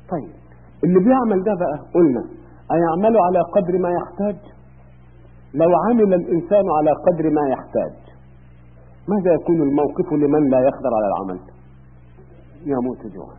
طيب اللي بيعمل ده بقى قلنا أيعمل على قدر ما يحتاج لو عمل الإنسان على قدر ما يحتاج ماذا يكون الموقف لمن لا يقدر على العمل يموت جوعا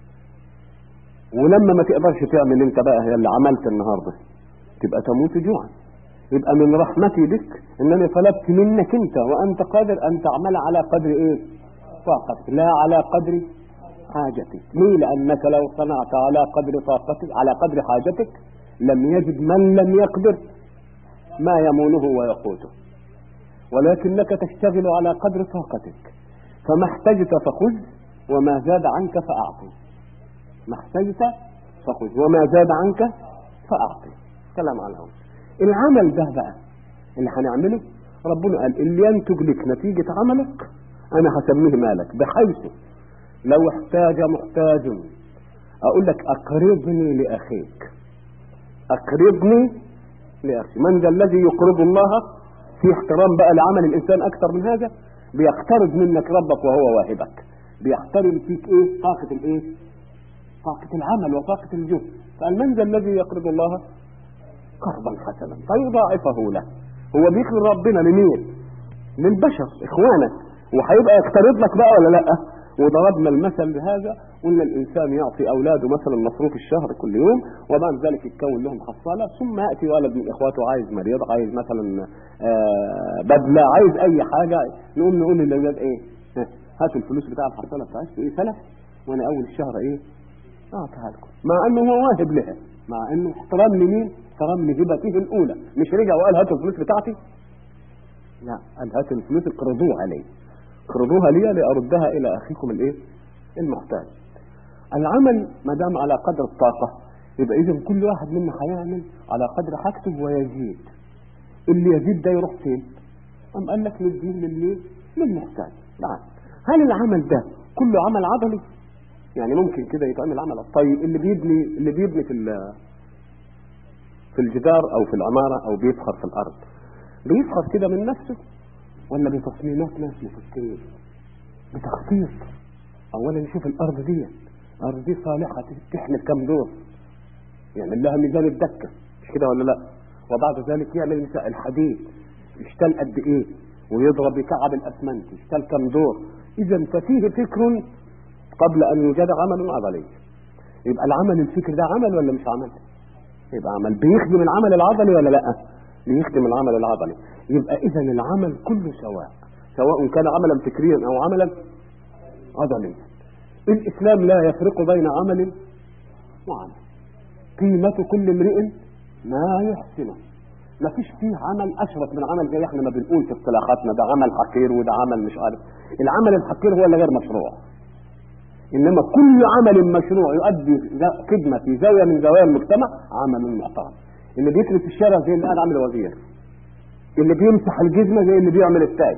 ولما ما تقدرش تعمل انت بقى اللي عملت النهارده تبقى تموت جوعا يبقى من رحمتي بك انني طلبت منك انت وانت قادر ان تعمل على قدر ايه طاقتك لا على قدر حاجتك ليه لانك لو صنعت على قدر طاقتك على قدر حاجتك لم يجد من لم يقدر ما يمونه ويقوته ولكنك تشتغل على قدر طاقتك فما احتجت فخذ وما زاد عنك فأعطي ما احتجت فخذ وما زاد عنك فأعطي كلام على الأول العمل ده بقى اللي هنعمله ربنا قال اللي ينتج لك نتيجة عملك أنا هسميه مالك بحيث لو احتاج محتاج أقول لك أقرضني لأخيك أقرضني لأخي من ذا الذي يقرض الله في احترام بقى لعمل الإنسان أكثر من هذا بيقترض منك ربك وهو واهبك بيحترم فيك إيه طاقة الإيه طاقة العمل وطاقة الجهد قال من ذا الذي يقرض الله قرضا حسنا فيضاعفه له هو بيقرض ربنا لمين للبشر إخوانك وهيبقى يقترض لك بقى ولا لأ وضربنا المثل بهذا قلنا الانسان يعطي اولاده مثلا مصروف الشهر كل يوم وبعد ذلك يتكون لهم حصاله ثم ياتي ولد من اخواته عايز مريض عايز مثلا آه بدله عايز اي حاجه نقوم نقول للاولاد ايه هاتوا الفلوس بتاع الحصاله بتاعتكم ايه سلف وانا اول الشهر ايه اعطيها لكم مع انه هو واهب لها مع انه احترام لمين؟ احترام لهبته الاولى مش رجع وقال هاتوا الفلوس بتاعتي لا قال هاتوا الفلوس اقرضوها علي اقرضوها لي لأردها إلى أخيكم الإيه؟ المحتاج. العمل ما دام على قدر الطاقة يبقى إذا كل واحد منا هيعمل على قدر حاجته ويزيد. اللي يزيد ده يروح فين؟ أم قال لك نديه للإيه؟ للمحتاج. نعم. هل العمل ده كله عمل عضلي؟ يعني ممكن كده يتعمل عمل طيب اللي بيبني اللي بيبني في في الجدار أو في العمارة أو بيفخر في الأرض بيفخر كده من نفسه ولا بتصميمات ناس مفكرين بتخطيط اولا نشوف الارض دي الارض دي صالحه تحمل كم دور يعمل لها ميزان الدكه مش كده ولا لا وبعد ذلك يعمل مساء الحديد يشتل قد ايه ويضرب بكعب الاسمنت يشتل كم دور اذا ففيه فكر قبل ان يوجد عمل عضلي يبقى العمل الفكر ده عمل ولا مش عمل يبقى عمل بيخدم العمل العضلي ولا لا بيخدم العمل العضلي يبقى اذا العمل كله سواء سواء كان عملا فكريا او عملا عضليا الاسلام لا يفرق بين عمل وعمل قيمة كل امرئ ما يحسنه ما فيش فيه عمل اشرف من عمل زي احنا ما بنقول في اصطلاحاتنا ده عمل حقير وده عمل مش عارف العمل الحقير هو اللي غير مشروع انما كل عمل مشروع يؤدي خدمه في زاويه من زوايا المجتمع عمل محترم اللي بيكنس في الشارع زي اللي قاعد عامل وزير اللي بيمسح الجزمه زي اللي بيعمل التاج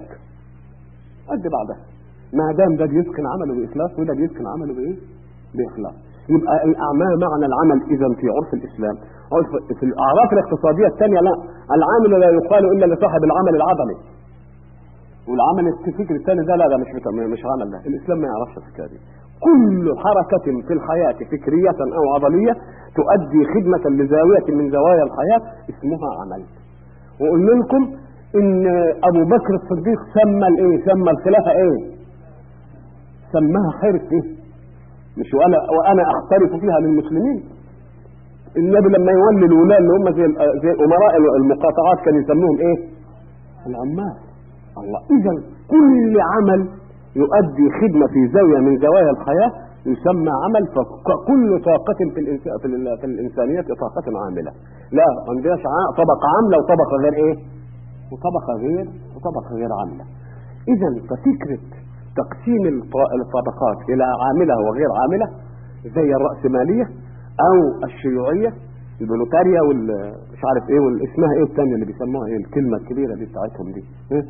قد بعضها ما دام ده بيتقن عمله باخلاص وده بيتقن عمله بايه؟ باخلاص يبقى الاعمال معنى العمل اذا في عرف الاسلام عرف في الاعراف الاقتصاديه الثانيه لا العامل لا يقال الا لصاحب العمل العضلي والعمل الفكري الثاني ده لا ده مش مش عمل ده الاسلام ما يعرفش الحكايه دي كل حركة في الحياة فكرية أو عضلية تؤدي خدمة لزاوية من زوايا الحياة اسمها عمل وقلنا لكم ان ابو بكر الصديق سمى الايه سمى الخلافة ايه سماها حرف ايه مش وانا وانا اختلف فيها للمسلمين النبي لما يولي الولاة اللي هم زي زي امراء المقاطعات كان يسموهم ايه العمال الله اذا كل عمل يؤدي خدمة في زاوية من زوايا الحياة يسمى عمل فكل طاقة في, الإنسان في, في الإنسانية طاقة عاملة لا ما عندناش طبقة عاملة وطبقة غير إيه وطبقة غير وطبقة غير عاملة إذا ففكرة تقسيم الطبقات إلى عاملة وغير عاملة زي الرأسمالية أو الشيوعية البلوتاريا والمش عارف ايه والاسمها ايه الثانيه اللي بيسموها ايه الكلمه الكبيره دي بتاعتهم دي إيه؟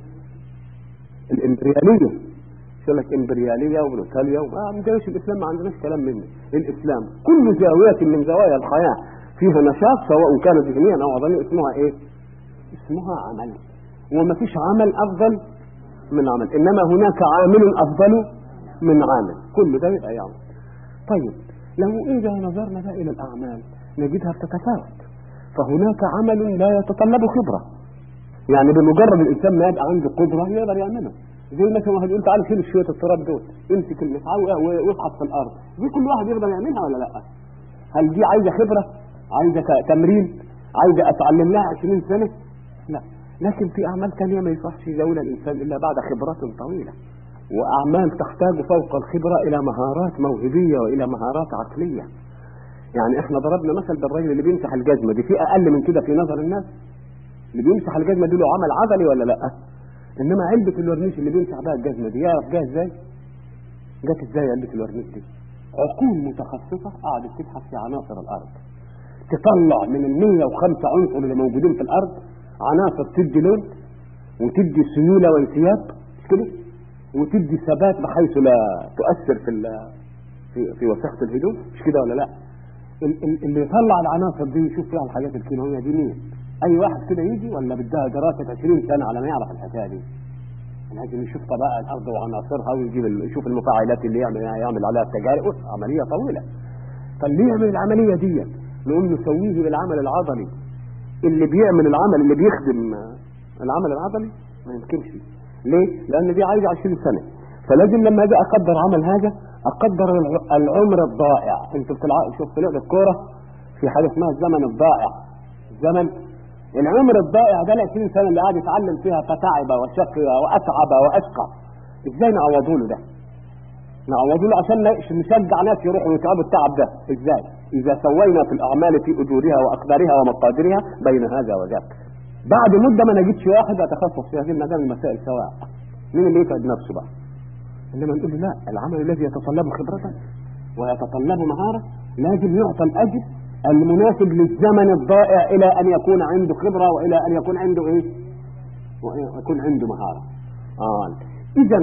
الامبرياليه يقول لك امبرياليه وبروتاليا ما عندناش الاسلام ما عندناش كلام منه الاسلام كل زاويه من زوايا الحياه فيها نشاط سواء كان ذهنيا او عضليا اسمها ايه؟ اسمها عمل وما فيش عمل افضل من عمل انما هناك عامل افضل من عامل كل ده يبقى يعمل طيب لو إذا نظرنا بقى إلى الأعمال نجدها بتتفاوت فهناك عمل لا يتطلب خبرة يعني بمجرد الإنسان ما يبقى عنده قدرة يقدر يعمله زي مثلا واحد يقول تعالى شيل شوية التراب دول امسك المسعى وافحص في الأرض دي كل واحد يقدر يعملها ولا لا هل دي عايزة خبرة عايزة تمرين عايزة أتعلم لها 20 سنة لا لكن في أعمال ثانية ما يصحش يزول الإنسان إلا بعد خبرات طويلة وأعمال تحتاج فوق الخبرة إلى مهارات موهبية وإلى مهارات عقلية يعني احنا ضربنا مثل بالراجل اللي بيمسح الجزمة دي في أقل من كده في نظر الناس اللي بيمسح الجزمة دي له عمل عضلي ولا لا إنما علبة الورنيش اللي بيمسح بها الجزمة دي يعرف جاها ازاي جت ازاي علبة الورنيش دي عقول متخصصة قعدت تبحث في عناصر الأرض تطلع من ال 105 عنصر اللي موجودين في الأرض عناصر تدي لون وتدي سيولة وانسياب مش كده وتدي ثبات بحيث لا تؤثر في في, في وساخة الهدوم مش كده ولا لا اللي يطلع العناصر دي يشوف فيها الحاجات الكيماوية دي مين اي واحد كده يجي ولا بدها دراسة 20 سنة على ما يعرف الحكاية دي لازم يشوف طبائع الارض وعناصرها ويجيب يشوف المفاعلات اللي يعمل يعمل عليها التجارب عملية طويلة فاللي يعمل العملية دي نقوم نسويه بالعمل العضلي اللي بيعمل العمل اللي بيخدم العمل العضلي ما يمكنش ليه؟ لأن دي عايزة 20 سنة فلازم لما أجي أقدر عمل هذا أقدر العمر الضائع أنتوا بتلعبوا شوف في لعبة كورة في حاجة اسمها الزمن الضائع الزمن العمر الضائع ده ال 20 سنة اللي قاعد يتعلم فيها فتعب وشقي وأتعب وأشقى إزاي نعوضوا له ده؟ نعوضوا له عشان نشجع ناس يروحوا يتعبوا التعب ده إزاي؟ إذا سوينا في الأعمال في أجورها وأقدارها ومقاديرها بين هذا وذاك بعد مدة ما نجدش واحد يتخصص في هذه المجال المسائل سواء مين اللي يتعب نفسه بقى انما نقول له لا العمل الذي يتطلب خبرة ويتطلب مهارة لازم يعطى الأجر المناسب للزمن الضائع إلى أن يكون عنده خبرة وإلى أن يكون عنده إيه ويكون عنده مهارة آه. إذا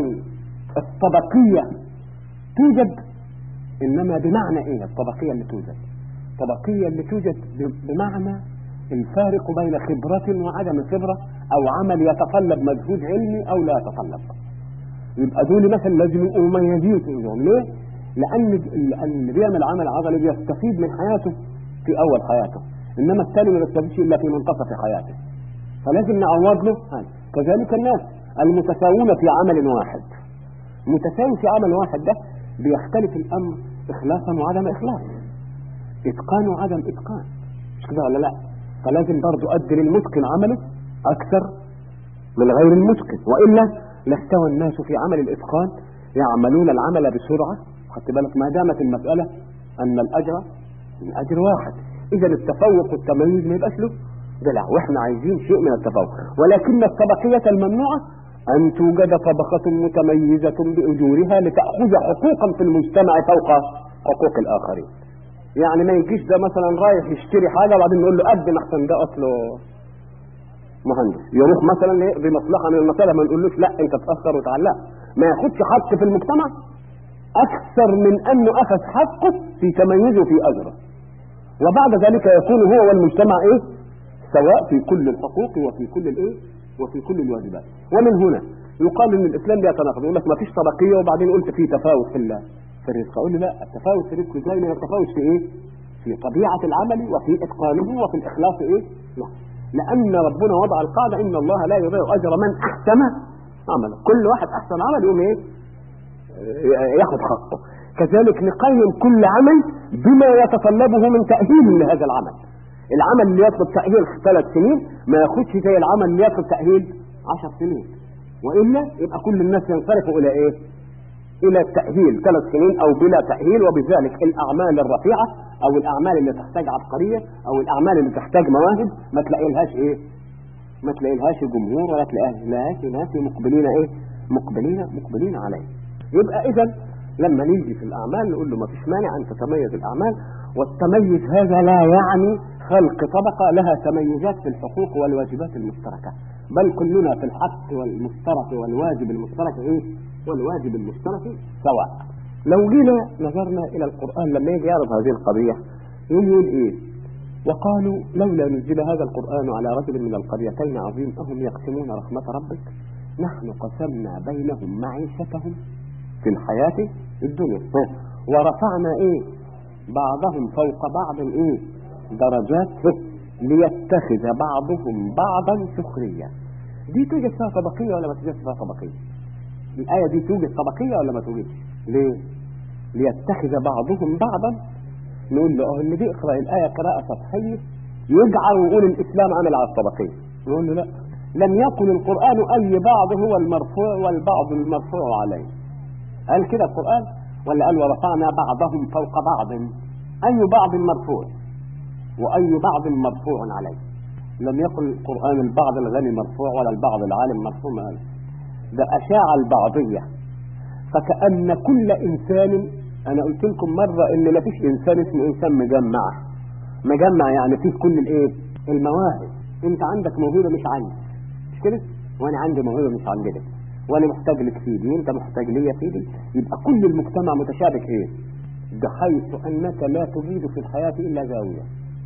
الطبقية توجد إنما بمعنى إيه الطبقية اللي توجد الطبقية اللي توجد بمعنى الفارق بين خبرة وعدم خبرة أو عمل يتطلب مجهود علمي أو لا يتطلب يبقى دول مثلا لازم يبقوا مميزين فيهم ليه؟ لأن لأن اللي بيعمل عمل عضلي بيستفيد من حياته في أول حياته إنما الثاني ما بيستفيدش إلا في منتصف حياته فلازم نعوض له هذا كذلك الناس المتساوون في عمل واحد متساوي في عمل واحد ده بيختلف الأمر إخلاصا وعدم إخلاص إتقان وعدم إتقان مش كده ولا لا فلازم برضو أدي للمتقن عمله أكثر من غير المتقن وإلا لاستوى الناس في عمل الإتقان يعملون العمل بسرعة خدت بالك ما دامت المسألة أن الأجر من أجر واحد إذا التفوق والتمييز ما يبقاش له دلع وإحنا عايزين شيء من التفوق ولكن الطبقية الممنوعة أن توجد طبقة متميزة بأجورها لتأخذ حقوقا في المجتمع فوق حقوق الآخرين يعني ما يجيش ده مثلا رايح يشتري حاجة وبعدين نقول له قدم أحسن ده أصله مهندس يروح مثلا يقضي مصلحة من المصالح ما نقولوش لا أنت تأثر وتعلق ما ياخدش حق في المجتمع أكثر من أنه أخذ حقه في تميزه في أجره وبعد ذلك يكون هو والمجتمع إيه سواء في كل الحقوق وفي كل الإيه وفي كل الواجبات ومن هنا يقال ان الاسلام بيتناقض يقول لك ما فيش طبقيه وبعدين قلت في تفاوت في في الرزق اقول له لا التفاوت في الرزق ازاي من التفاوت في ايه في طبيعه العمل وفي اتقانه وفي الاخلاص ايه لا لان ربنا وضع القاعده ان الله لا يضيع اجر من احسن عملا كل واحد احسن عمل يقوم ايه ياخذ حقه كذلك نقيم كل عمل بما يتطلبه من تاهيل لهذا العمل العمل اللي يطلب تأهيل ثلاث سنين ما ياخدش زي العمل اللي يطلب تأهيل عشر سنين وإلا يبقى كل الناس ينصرفوا إلى إيه؟ إلى التأهيل ثلاث سنين أو بلا تأهيل وبذلك الأعمال الرفيعة أو الأعمال اللي تحتاج عبقرية أو الأعمال اللي تحتاج مواهب ما تلاقي لهاش إيه؟ ما تلاقي لهاش جمهور ولا تلاقي لهاش ناس مقبلين إيه؟ مقبلين مقبلين عليه يبقى إذا لما نيجي في الأعمال نقول له ما فيش مانع أن تتميز الأعمال والتميز هذا لا يعني خلق طبقة لها تميزات في الحقوق والواجبات المشتركة بل كلنا في الحق والمشترك والواجب المشترك ايه والواجب المشترك سواء لو جينا نظرنا الى القرآن لما يجي يعرض هذه القضية يقول ايه وقالوا لولا نزل هذا القرآن على رجل من القريتين عظيم أهم يقسمون رحمة ربك نحن قسمنا بينهم معيشتهم في الحياة الدنيا ورفعنا ايه بعضهم فوق بعض ايه درجات ليتخذ بعضهم بعضا سخريا دي توجد فيها طبقية ولا ما توجد فيها طبقية الآية دي توجد طبقية ولا ما توجدش ليه ليتخذ بعضهم بعضا نقول له اه اللي بيقرأ الآية قراءة سطحية يجعل ويقول الإسلام عمل على الطبقية نقول له لا لم يقل القرآن أي بعض هو المرفوع والبعض المرفوع عليه قال كده القرآن ولا قال ورفعنا بعضهم فوق بعض أي بعض مرفوع وأي بعض مرفوع عليه لم يقل القرآن البعض الغني مرفوع ولا البعض العالم مرفوع ما ده أشاع البعضية فكأن كل إنسان أنا قلت لكم مرة إن ما فيش إنسان اسمه إنسان مجمع مجمع يعني فيه كل الإيه المواهب أنت عندك موهبة مش عندي مش كده وأنا عندي موهبة مش عندك وأنا محتاج لك في دي وأنت محتاج ليا في دي يبقى كل المجتمع متشابك إيه بحيث أنك لا تجيد في الحياة إلا زاوية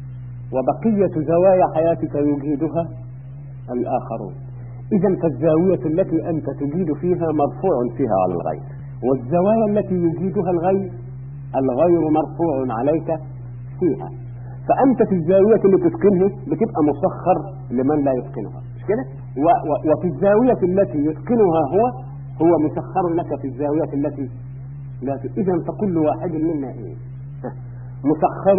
وبقية زوايا حياتك يجيدها الآخرون إذا فالزاوية التي أنت تجيد فيها مرفوع فيها على الغير والزوايا التي يجيدها الغير الغير مرفوع عليك فيها فأنت في الزاوية اللي تتقنها بتبقى مسخر لمن لا يتقنها مش كده؟ و- و- وفي الزاوية التي يتقنها هو هو مسخر لك في الزاوية التي لا ت- إذا فكل واحد منا إيه؟ مسخر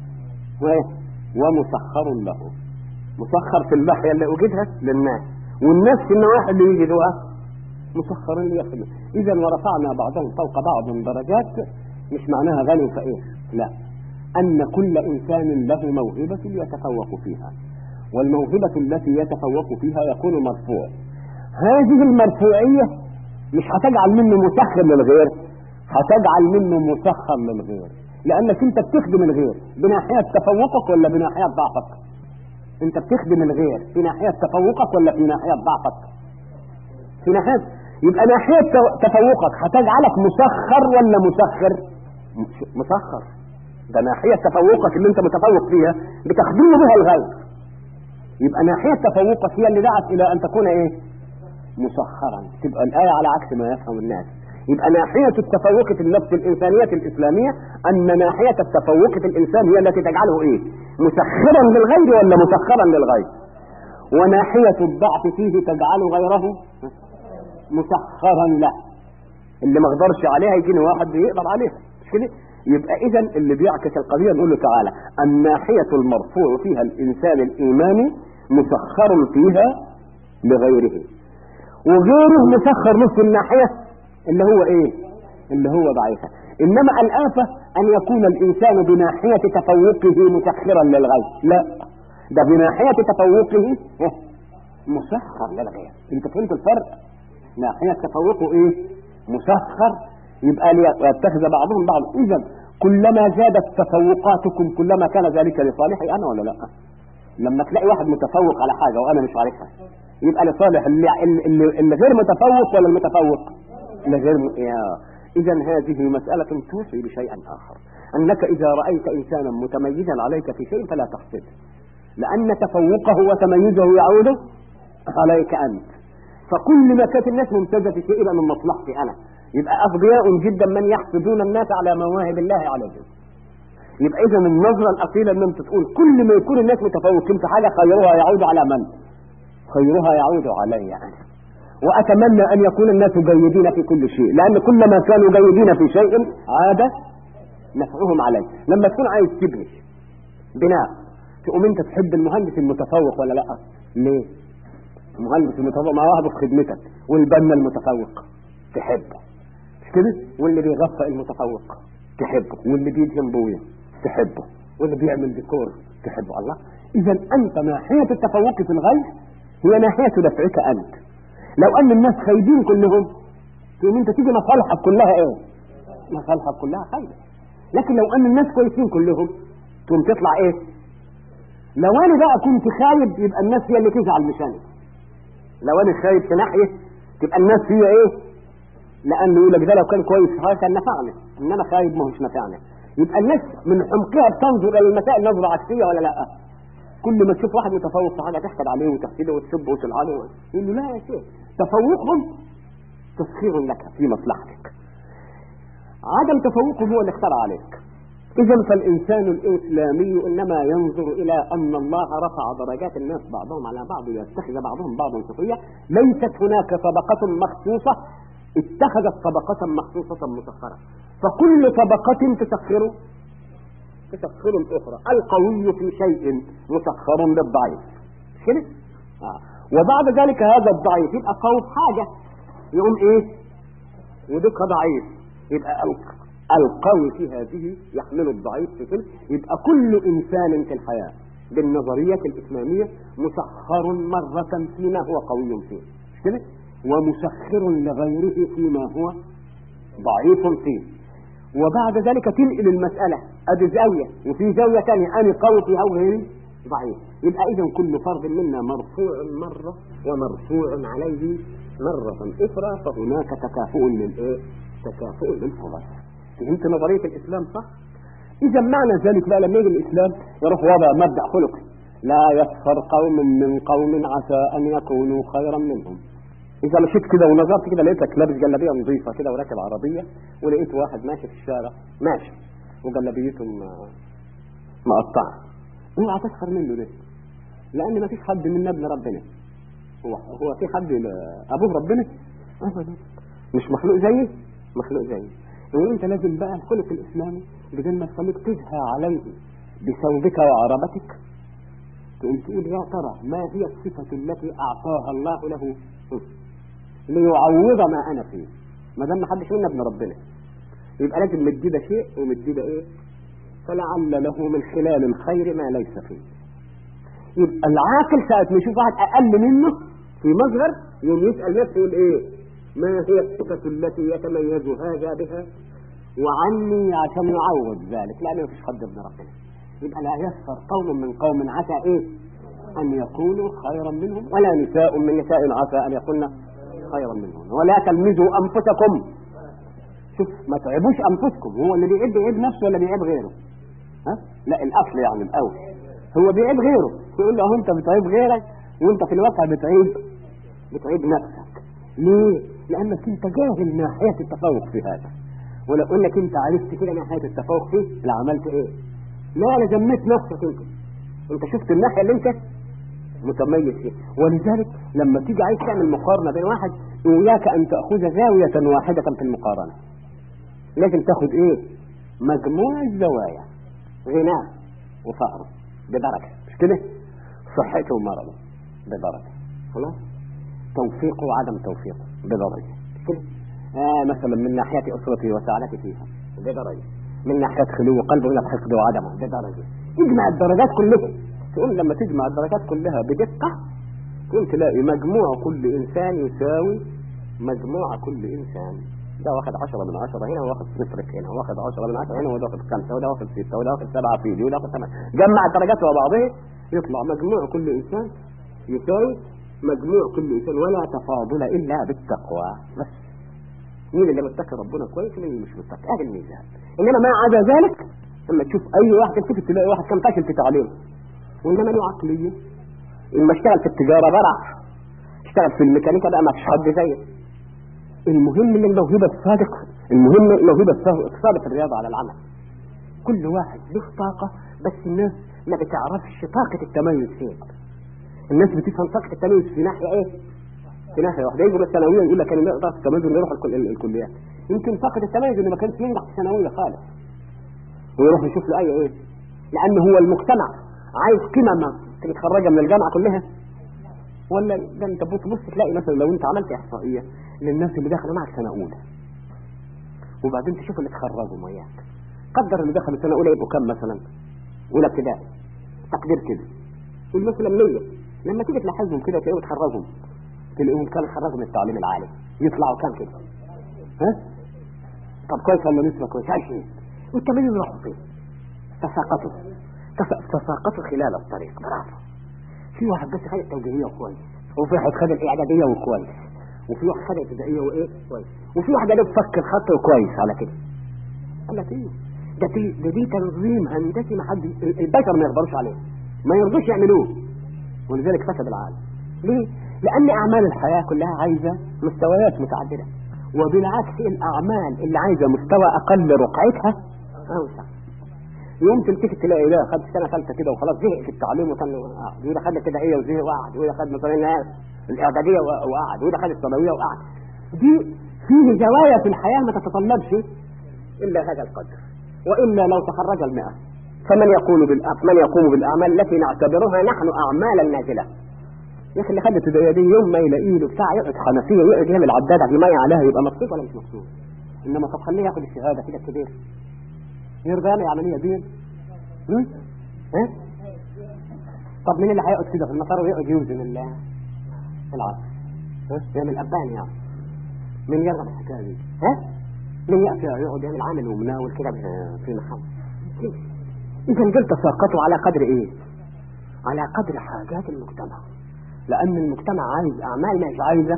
و- ومسخر له مسخر في الناحية اللي وجدها للناس والناس في النواحي اللي يجدوها مسخر ليخدم إذا ورفعنا بعضهم فوق بعض درجات مش معناها غني فإيه لا أن كل إنسان له موهبة يتفوق فيها والموهبة التي يتفوق فيها يكون مرفوع هذه المرفوعية مش هتجعل منه مسخر للغير هتجعل منه مسخر للغير لأنك أنت بتخدم الغير بناحية تفوقك ولا بناحية ضعفك أنت بتخدم الغير في ناحية تفوقك ولا في ناحية ضعفك في ناحية يبقى ناحية تفوقك هتجعلك مسخر ولا مسخر مش- مسخر ده ناحية تفوقك اللي انت متفوق فيها بتخدم بها الغير يبقى ناحية تفوقك هي اللي دعت الى ان تكون ايه مسخرا تبقى الآية على عكس ما يفهم الناس يبقى ناحية التفوق في النفس الإنسانية الإسلامية أن ناحية التفوق في الإنسان هي التي تجعله إيه مسخرا للغير ولا مسخرا للغير وناحية الضعف فيه تجعل غيره مسخرا له اللي ما قدرش عليها يجيني واحد يقدر عليها مش كده يبقى اذا اللي بيعكس القضيه نقول له تعالى الناحيه المرفوع فيها الانسان الايماني مسخر فيها لغيره وغيره مسخر له في الناحيه اللي هو ايه اللي هو ضعيفه انما الافه ان يكون الانسان بناحيه تفوقه مسخرا للغير لا ده بناحيه تفوقه مسخر للغير انت فهمت الفرق ناحية تفوقه ايه مسخر يبقى ليتخذ بعضهم بعض اذا كلما زادت تفوقاتكم كلما كان ذلك لصالحي انا ولا لا لما تلاقي واحد متفوق على حاجة وانا مش عارفها يبقى لصالح اللي, اللي, اللي غير متفوق ولا المتفوق اللي غير م... يا اذا هذه مسألة توحي بشيء اخر انك اذا رأيت انسانا متميزا عليك في شيء فلا تحسده لان تفوقه وتميزه يعود عليك انت فكل ما كانت الناس ممتازة في شيء يبقى من مصلحتي أنا يبقى أغبياء جدا من يحسدون الناس على مواهب الله عليهم يبقى إذا النظرة الأصيلة أن أنت تقول كل ما يكون الناس متفوقين في حاجة خيرها يعود على من؟ خيرها يعود علي أنا وأتمنى أن يكون الناس جيدين في كل شيء لأن كلما كانوا جيدين في شيء عاد نفعهم عليه لما تكون عايز تبني بناء تقوم أنت تحب المهندس المتفوق ولا لا؟ ليه؟ المهندس المتفوق مع واحد في خدمتك والبنا المتفوق تحبه مش كده واللي بيغفى المتفوق تحبه واللي بيدهن بويه تحبه واللي بيعمل ديكور تحبه الله اذا انت ناحيه التفوق في الغير هي ناحيه دفعك انت لو ان الناس خايبين كلهم تقوم انت تيجي مصالحك كلها ايه مصالحك كلها خير لكن لو ان الناس كويسين كلهم تقوم تطلع ايه لو انا بقى كنت خايب يبقى الناس هي اللي تزعل مش انا لو انا خايب في ناحيه تبقى الناس هي ايه لانه يقول لك ده لو كان كويس في حاجه كان نفعني انما خايب ما هوش نفعني يبقى الناس من حمقها بتنظر الى المسائل نظره عكسيه ولا لا كل ما تشوف واحد متفوق في حاجه تحقد عليه وتحسده وتسبه وتلعنه يقول له لا يا شيخ تفوقهم تسخير لك في مصلحتك عدم تفوقهم هو اللي اختار عليك إذا فالإنسان الإسلامي إنما ينظر إلى أن الله رفع درجات الناس بعضهم على بعض ويتخذ بعضهم بعضا سخرية ليست هناك طبقة مخصوصة اتخذت طبقة مخصوصة مسخرة فكل طبقة تسخر تسخر الأخرى القوي في شيء مسخر للضعيف كده آه. وبعد ذلك هذا الضعيف يبقى قوي في حاجة يقوم ايه ودك ضعيف يبقى القوي في هذه يحمل الضعيف في كل يبقى كل انسان في الحياة بالنظرية الاسلامية مسخر مرة فيما هو قوي فيه مش كده ومسخر لغيره فيما هو ضعيف فيه وبعد ذلك تنقل المسألة ادي زاوية وفي زاوية ثانية انا قوي فيها وغيري ضعيف يبقى اذا كل فرد منا مرفوع مرة ومرفوع عليه مرة اخرى فهناك تكافؤ للايه تكافؤ للفضل فهمت نظرية الاسلام صح اذا معنى ذلك بقى لما يجي الاسلام يروح وضع مبدأ خلقي لا يسخر قوم من قوم عسى ان يكونوا خيرا منهم اذا مشيت كده ونظرت كده لقيتك لابس جلابيه نظيفه كده وراكب عربيه ولقيت واحد ماشي في الشارع ماشي وجلابيته مقطعه اوعى تسخر منه ليه؟ لان ما فيش حد منا ابن ربنا هو هو في حد ابوه ربنا؟ ابدا مش مخلوق زيه؟ مخلوق زيه وانت لازم بقى الخلق الاسلامي بدل ما تخليك تزهى عليه بثوبك وعربتك تقوم تقول يا ترى ما هي الصفة التي أعطاها الله له ليعوض ما أنا فيه ما دام ما حدش منا ابن ربنا يبقى لازم مدي ده شيء ومدي ده إيه فلعل له من خلال الخير ما ليس فيه يبقى العاقل ساعة ما يشوف واحد أقل منه في مظهر يوم يسأل نفسه يقول إيه ما هي الصفة التي يتميز هذا بها وعني عشان يعوض ذلك لأن ما فيش حد ابن ربنا يبقى لا يسخر قوم من قوم عسى إيه أن يكونوا خيرا منهم ولا نساء من نساء عسى أن يكون خيرا منهم ولا تلمزوا أنفسكم شوف ما تعبوش أنفسكم هو اللي بيعيب بيعيب نفسه ولا بيعيب غيره ها؟ لا الأصل يعني الأول هو بيعيب غيره يقول له أنت بتعيب غيرك وأنت في الواقع بتعيب بتعيب نفسك ليه؟ لأنك أنت جاهل ناحية التفوق في هذا ولو انك انت عرفت كده ناحيه التفوق فيه لعملت ايه؟ لا انا ذميت نفسك انت انت شفت الناحيه اللي انت متميز فيها ولذلك لما تيجي عايز تعمل مقارنه بين واحد اياك ان تاخذ زاويه واحده في المقارنه لازم تاخد ايه؟ مجموع الزوايا غناه وفقره بدرجه مش كده؟ صحته ومرضه بدرجه خلاص؟ توفيقه وعدم توفيقه بدرجه مش كده؟ آه مثلا من ناحية أسرتي وسعادتي فيها بدرجة من ناحية خلو قلبه من الحقد وعدمه بدرجة اجمع الدرجات كلها تقول لما تجمع الدرجات كلها بدقة تقول تلاقي مجموع كل إنسان يساوي مجموع كل إنسان ده واخد عشرة من عشرة هنا واخد صفر هنا واخد عشرة من عشرة هنا وده واخد خمسة وده واخد ستة وده واخد سبعة في دي وده واخد ثمانية جمع الدرجات مع بعضها يطلع مجموع كل إنسان يساوي مجموع كل إنسان ولا تفاضل إلا بالتقوى بس مين اللي متقي ربنا كويس ومين اللي مش متقي اهل الميزان انما ما عدا ذلك لما تشوف اي واحد تلتفت تلاقي واحد كان فاشل في تعليمه وانما له عقليه اما اشتغل في التجاره برع اشتغل في الميكانيكا بقى ما فيش حد زيه المهم ان الموهبه الصادق المهم الموهبه الصادق في الرياضه على العمل كل واحد له طاقه بس الناس ما بتعرفش طاقه التميز فين الناس بتفهم طاقه التميز في ناحيه ايه في ناحيه واحده يجوا الثانويه يقول لك انا نقدر التميز انه يروح الكل... الكليات يمكن فقد التميز انه ما كانش ينجح في الثانويه خالص ويروح يشوف له اي ايه لان هو المجتمع عايز قمم متخرجه من الجامعه كلها ولا ده انت بص بص تلاقي مثلا لو انت عملت احصائيه للناس اللي داخله معك سنه اولى وبعدين تشوف اللي اتخرجوا وياك قدر اللي دخلوا سنه اولى يبقوا كام مثلا اولى ابتدائي تقدير كده قول مثلا 100 لما تيجي تلاحظهم كده تلاقيهم اتخرجوا تلاقيهم كانوا خرجوا من التعليم العالي يطلعوا كام كده ها طب كويس ولا نسبة كويس 20 والتمانين راحوا فين تساقطوا تساقطوا خلال الطريق برافو في واحد بس خد التوجيهية وكويس وفي واحد خد الإعدادية وكويس وفي واحد خد الابتدائية وإيه كويس وفي واحد قال فك الخط وكويس على كده قال لك ايه ده دي ده دي تنظيم هندسي ما حد البشر ما يقدروش عليه ما يرضوش يعملوه ولذلك فسد العالم ليه؟ لأن أعمال الحياة كلها عايزة مستويات متعددة وبالعكس الأعمال اللي عايزة مستوى أقل رقعتها أوسع يوم تلتفت تلاقي ده خد سنه ثالثه كده وخلاص زهق في التعليم وكان قاعد وده خد ابتدائيه وزهق وقعد وده خد مثلا الاعداديه وقعد وده خد الثانويه وقعد دي فيه زوايا في الحياه ما تتطلبش الا هذا القدر والا لو تخرج المئه فمن يقول بالأ- من يقوم بالاعمال التي نعتبرها نحن اعمالا نازله يا اخي اللي خد ابتدائيه دي يوم ما يلاقي له بتاع يقعد حنفيه يقعد يعمل عداد في ميه عليها يبقى مبسوط ولا مش مبسوط انما طب خليه ياخد الشهاده كده كبير يرضى يعمل العمليه دي هم؟ ها طب مين اللي هيقعد كده في المطار ويقعد يوزن ال- العصر ها يعمل ابان يعني مين يرغب الحكايه دي ها مين ياتي يقعد يعمل عامل ومناول كده في محل اذا دول تساقطوا على قدر ايه على قدر حاجات المجتمع لان المجتمع عايز اعمال مش عايزه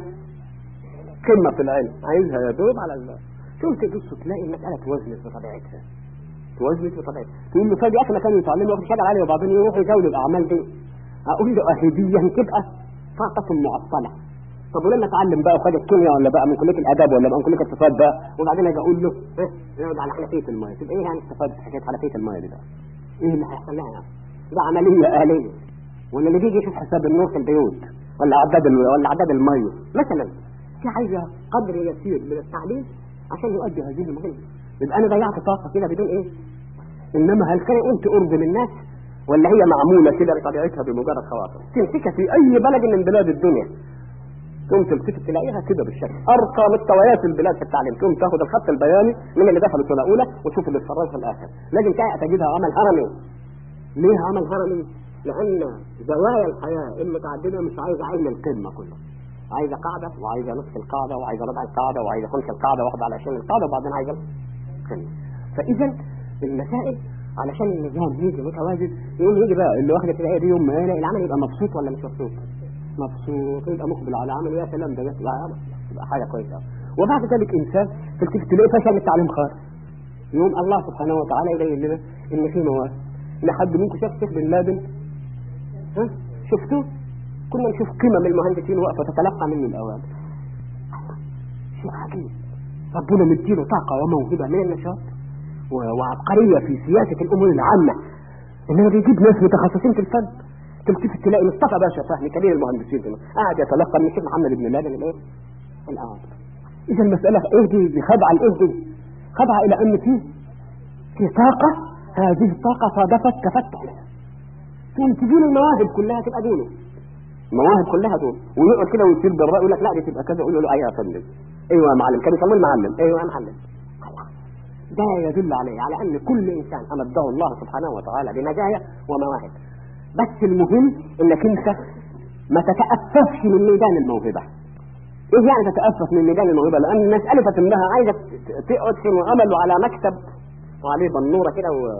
قمه في العلم عايزها يا دوب على ال... شوف تبص تلاقي المساله توزنت بطبيعتها توزنت بطبيعتها تقول له طيب يا اخي ما كانوا يتعلموا ياخد شغل عالي وبعدين يروحوا يزاولوا الاعمال دي اقول له اهديا تبقى طاقه معطله طب ولما اتعلم بقى وخد الكيمياء ولا بقى من كليه الاداب ولا بقى من كليه الاقتصاد بقى وبعدين اجي اقول له ها اقعد على حنفيه الميه تبقى ايه يعني استفاد في حكايه حنفيه الميه دي بقى؟ ايه اللي هيحصل لها يعني؟ ده عمليه اليه ولا اللي بيجي يشوف حساب النور في البيوت ولا عداد ال- ولا عداد الميه مثلا في عايزه قدر يسير من التعليم عشان يؤدي هذه المهمه يبقى انا ضيعت طاقه كده بدون ايه؟ انما هل كان انت ارض للناس ولا هي معموله كده بطبيعتها بمجرد خواطر تمسكها في اي بلد من بلاد الدنيا تقوم تلتفت تلاقيها كده بالشكل ارقى مستويات البلاد في التعليم تقوم تاخد الخط البياني من اللي دخلوا سنه اولى وتشوف اللي اتخرج في الاخر لازم تجدها عمل هرمي ليه عمل هرمي؟ لان زوايا الحياه المتعدده مش عايزه علم القمه كله عايزه قاعده وعايزه نصف القاعده وعايزه ربع القاعده وعايزه خمس القاعده واخده على 20 القاعده وبعدين عايزه القمه فاذا المسائل علشان النظام يجي متوازن يقوم يجي بقى اللي واخد ابتدائيه دي يوم ما يلاقي العمل يبقى مبسوط ولا مش مبسوط؟ مبسوط يبقى مقبل على عمل يا سلام ده يطلع عمل يبقى حاجه كويسه وبعد ذلك انسان تلتفت تلاقيه فشل التعليم خالص يوم الله سبحانه وتعالى يبين لنا ان في مواد لحد منكم شاف شيخ بن لادن ها شفتوه كنا نشوف قمم المهندسين واقفه تتلقى منه الاوامر شيء عجيب ربنا مديله طاقه وموهبه من النشاط و- وعبقريه في سياسه الامور العامه انما بيجيب ناس متخصصين في الفن تلتفت تلاقي مصطفى باشا فهمي كبير المهندسين هنا قاعد يتلقى من الشيخ محمد بن لادن الايه؟ الاوامر اذا المساله ايه دي دي خدعه لايه دي؟ خدعه الى ان في في طاقه هذه الطاقه صادفت تفتح لها تقوم تجيله المواهب كلها تبقى دونه المواهب كلها دول ويقعد كده ويصير بالراي يقول لك لا دي تبقى كذا يقول له ايوه يا فندم ايوه يا معلم كان يسموه المعلم ايوه يا معلم ده يدل عليه على ان كل انسان امده الله سبحانه وتعالى بمزايا ومواهب بس المهم انك انت ما تتأففش من ميدان الموهبة ايه يعني تتأفف من ميدان الموهبة لان الناس الفت انها عايزة ت- تقعد في عمل على مكتب وعليه بنورة كده و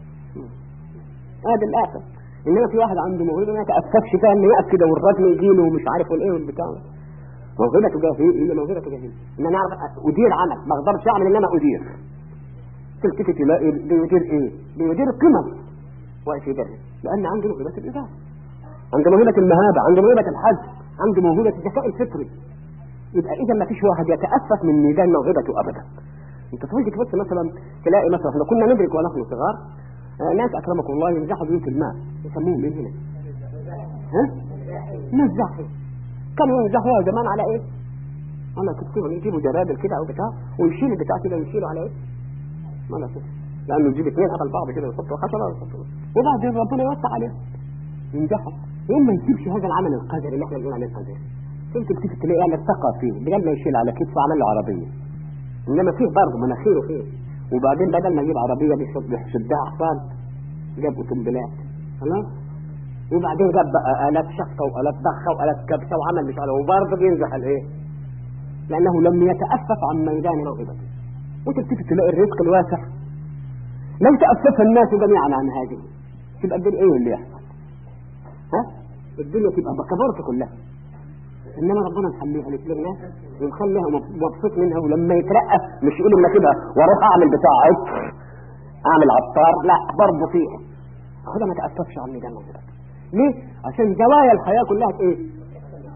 هذا الآفة انما في واحد عنده موهبة ما يتأففش فيها انه يقف كده والرجل يجي له ومش عارف والايه والبتاع موهبته جاهزية هي موهبته جاهزية ان انا اعرف ادير عمل ما اقدرش اعمل انما ادير تلتفت تلاقي بيدير ايه؟ بيدير القمم واقف يدرس لان عنده موهبة الادارة عنده موهبة المهابة عنده موهبة الحج عنده موهبة الذكاء الفطري يبقى اذا ما فيش واحد يتأسف من ميدان موهبته ابدا انت تيجي تبص مثلا تلاقي مثلا احنا كنا ندرك ونحن صغار آه، ناس اكرمكم الله ينزحوا بيوت الماء يسموهم ايه هنا؟ ها؟ نزحوا كانوا ينزحوها زمان على ايه؟ على كتفهم يجيبوا جرادل كده او بتاع ويشيلوا البتاع كده ويشيلوا على ايه؟ ما لا شيء لانه يجيب اثنين قبل بعض كده ويحطوا خشبه ويحطوا وبعدين ربنا يوسع عليهم ينجحوا يوم ما يسيبش هذا العمل القذر اللي احنا بنقول عليه قذر تمسك تكتب تلاقيه انا ارتقى فيه بدل ما يشيل على كتفه عمل له عربيه انما فيه برضه مناخيره فيه وبعدين بدل ما يجيب عربيه بيشد بيشدها حصان جاب اوتومبيلات خلاص وبعدين جاب بقى الات شفطه والات ضخه والات كبسه وعمل مش عارف وبرضه بينزح الايه؟ لانه لم يتأفف عن ميدان موهبته وتلتفت تلاقي الرزق الواسع لو تأفف الناس جميعا عن هذه تبقى الدنيا ايه اللي يحصل؟ ها؟ الدنيا تبقى بكبرت كلها انما ربنا مخليها للناس ومخليها مبسوط منها ولما يترقى مش يقول اما كده واروح اعمل بتاع عطر اعمل عطار لا برضه فيه هذا ما تأسفش عن ميدان موهبته ليه؟ عشان زوايا الحياة كلها ايه؟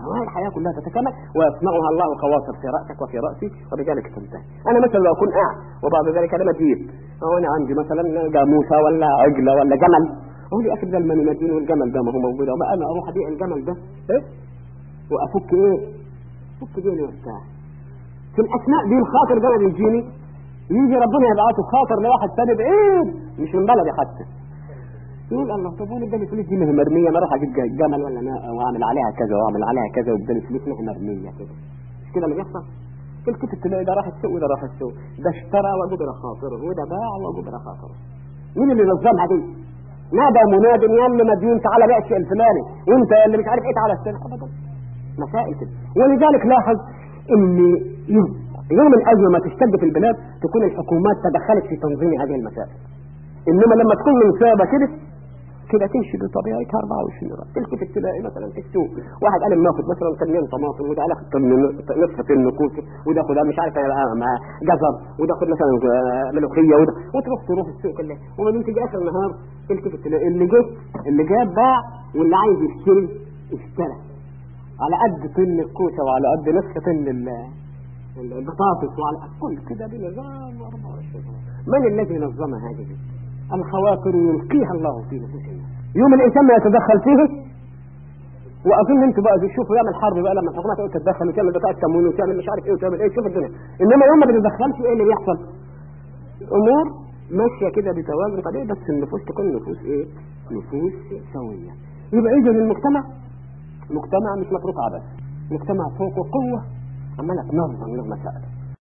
الحياة كلها تتكامل ويصنعها الله خواطر في رأسك وفي رأسي وبذلك تنتهي أنا مثلا لو أكون قاعد وبعد ذلك أنا مدين أو أنا عندي مثلا جاموسة ولا عجلة ولا جمل أقول لي أخي بدل ما أنا مدين والجمل ده ما هو موجود وما أنا أروح أبيع الجمل ده إيه وأفك إيه أفك ديني وارتاح في الأثناء دي الخاطر ده بيجيني يجي ربنا يبعته خاطر لواحد ثاني بعيد مش من بلدي حتى يقول الله طب وانا اداني فلوس دي ما هي مرميه ما اروح اجيب جمل ولا ناقه واعمل عليها كذا واعمل عليها كذا واداني فلوس ما هي مرميه كده مش كده اللي بيحصل الكتب تلاقي ده راح السوق وده راح السوق ده اشترى وجبر خاطره وده باع وجبر خاطره مين اللي نظمها دي؟ نادى مناد يا اللي مديون تعالى بيع الشيء الفلاني وانت اللي مش عارف ايه تعالى استلم ابدا مسائل كده ولذلك لاحظ ان يوم الازمه ما تشتد في البلاد تكون الحكومات تدخلت في تنظيم هذه المسائل انما لما تكون منسابه كده كده تمشي بطبيعتها 24 ساعه تلتفت تلاقي مثلا في السوق واحد قال ناخد مثلا كمين طماطم وده قال طن نصف طن كوسه وده خد مش عارف مع جزر وده خد مثلا ملوخيه وده وتروح تروح السوق كلها وبعدين تيجي اخر النهار تلتفت تلاقي اللي جه اللي جاب باع واللي عايز يشتري اشترى على قد طن الكوسه وعلى قد نصف طن البطاطس وعلى كل كده بنظام 24 من الذي نظم هذه الخواطر يلقيها الله في نفوس الناس يوم الانسان ما يتدخل فيه واظن انتوا بقى تشوفوا يعمل حرب بقى لما الحكومه تقعد تتدخل وتعمل بتاع التموين وتعمل مش عارف ايه وتعمل ايه شوف الدنيا انما يوم ما بتتدخلش ايه اللي بيحصل؟ امور ماشيه كده بتوازن طبيعي بس النفوس تكون نفوس ايه؟ نفوس سويه يبقى اذا المجتمع مجتمع مش متروك عبث مجتمع فوقه قوه عماله تنظم له مسائل